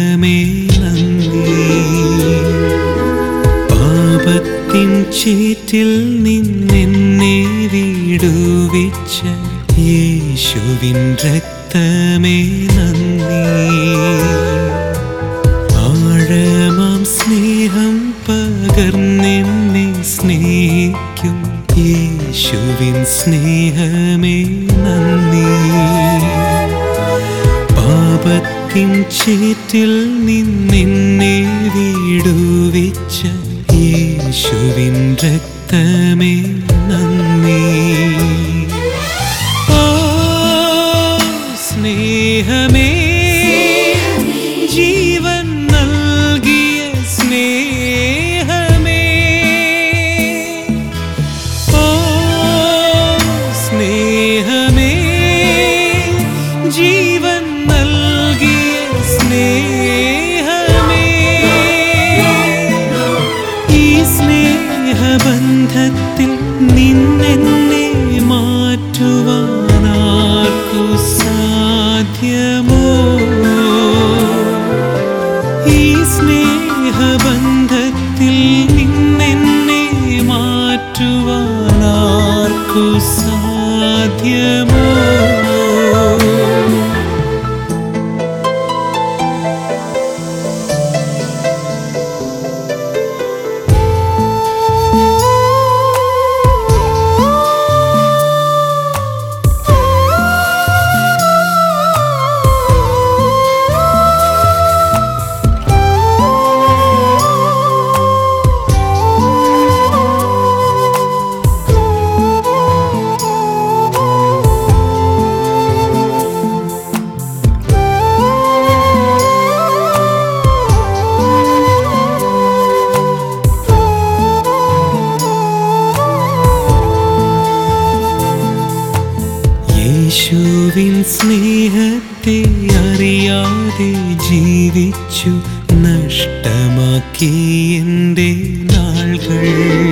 സ്നേഹമേ നന്ദി പാപത്തിൻ ചേറ്റിൽ നിന്നെന്നെ വീടുവിച്ച യേശുവിൻ രക്തമേ നന്ദി ആഴമാം സ്നേഹം പകർന്നെന്നെ സ്നേഹിക്കും യേശുവിൻ സ്നേഹമേ നന്ദി പാപത്തിൻ ചേറ്റിൽ നിന്നെന്നെ വീടുവിച്ച യേശുവിൻ രക്തമേ നന്ദി ഓ സ്നേഹമേ ജീവൻ നൽകിയ സ്നേഹമേ ഓ സ്നേഹമേ ജീവൻ നൽകിയ സ്നേഹമേ ഈ സ്നേഹബന്ധത്തിൽ നിന്നെന്നെ മാറ്റുവാനാർക്കു സാധ്യമോ ഈ സ്നേഹബന്ധത്തിൽ നിന്നെന്നെ മാറ്റുവാനാർക്കു സാധ്യമോ യേശുവിൻ സ്നേഹത്തെ അറിയാതെ ജീവിച്ചു നഷ്ടമാക്കി എൻ്റെ നാളുകൾ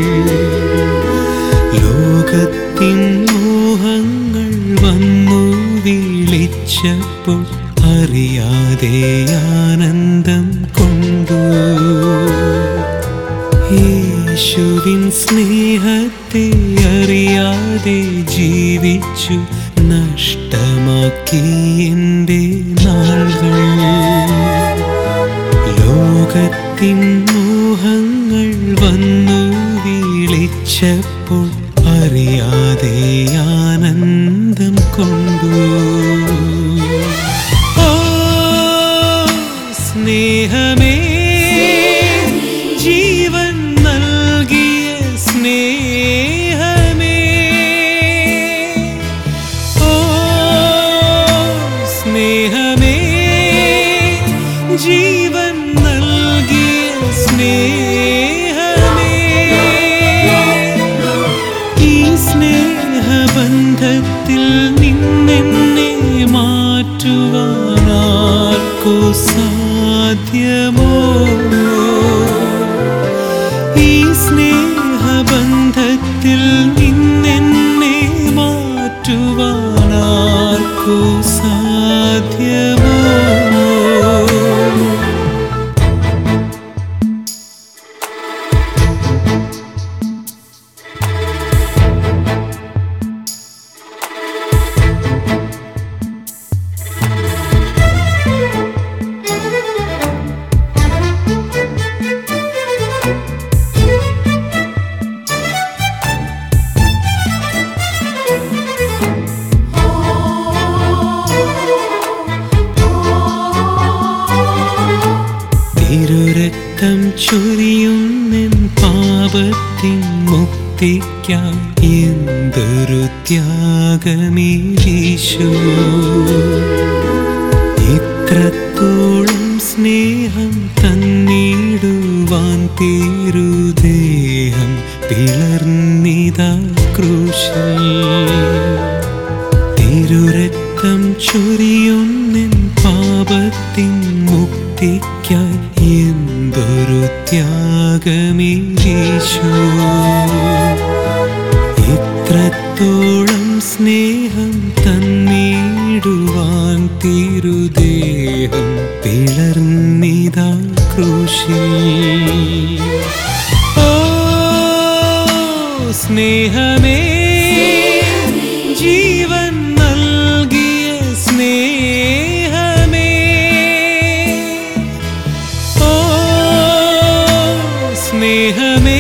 ലോകത്തിൻ മോഹങ്ങൾ വന്നു വിളിച്ചപ്പോൾ അറിയാതെ ആനന്ദം കൊണ്ടു യേശുവിൻ സ്നേഹത്തെ അറിയാതെ ജീവിച്ചു നഷ്ടമാക്കി എൻ്റെ നാളുകൾ ലോകത്തിൻ മോഹങ്ങൾ വന്നു വിളിച്ചപ്പോൾ അറിയാതെ ആനന്ദം കൊണ്ടു ഓ സ്നേഹമേ ജീവൻ നൽകിയ സ്നേഹമേ ഓ സ്നേഹമേ ജീവൻ നൽകിയ സ്നേഹമേ ഈ സ്നേഹബന്ധത്തിൽ നിന്നെന്നെ മാറ്റുവാനാർക്കു സാധ്യമോ ഈ സ്നേഹബന്ധത്തിൽ നിന്നെന്നെ മാറ്റുവാനാർക്കു സാധ്യമോ തിരുരക്തം ചൊരിയുന്നെൻ പാപത്തിൻ മുക്തിക്കാം എന്തൊരു ത്യാഗമീശോ ഇത്രത്തോളം സ്നേഹം തന്നിടുവാൻ തീരുദേഹം പിളർന്നിതാ ക്രൂശിൽ തിരുരക്തം ചൊരിയുന്നെൻ പാപത്തിൻ മുക്തിക്കായി എന്തൊരു ത്യാഗമീശോ ഇത്രത്തോളം സ്നേഹം തന്നിടുവാൻ തിരുദേഹം പിളർന്നിതാ ക്രൂശിൽ ഓ സ്നേഹമേ ജീവൻ നൽകിയ സ്നേഹമേ ഓ സ്നേഹമേ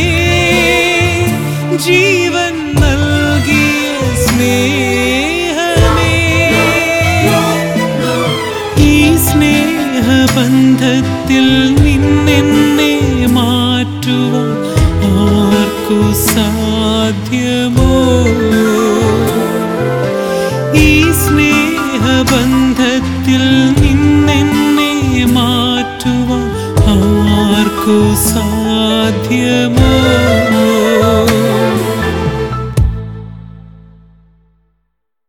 ജീവൻ നൽകിയ സ്നേഹമേ ഈ സ്നേഹബന്ധത്തിൽ നിന്നെന്നെ മാറ്റുവാൻ ആർക്കു സാധ്യമോ ഈ സ്നേഹബന്ധത്തിൽ നിന്നെന്നെ മാറ്റുവാൻ ആർക്കു സാധ്യമോ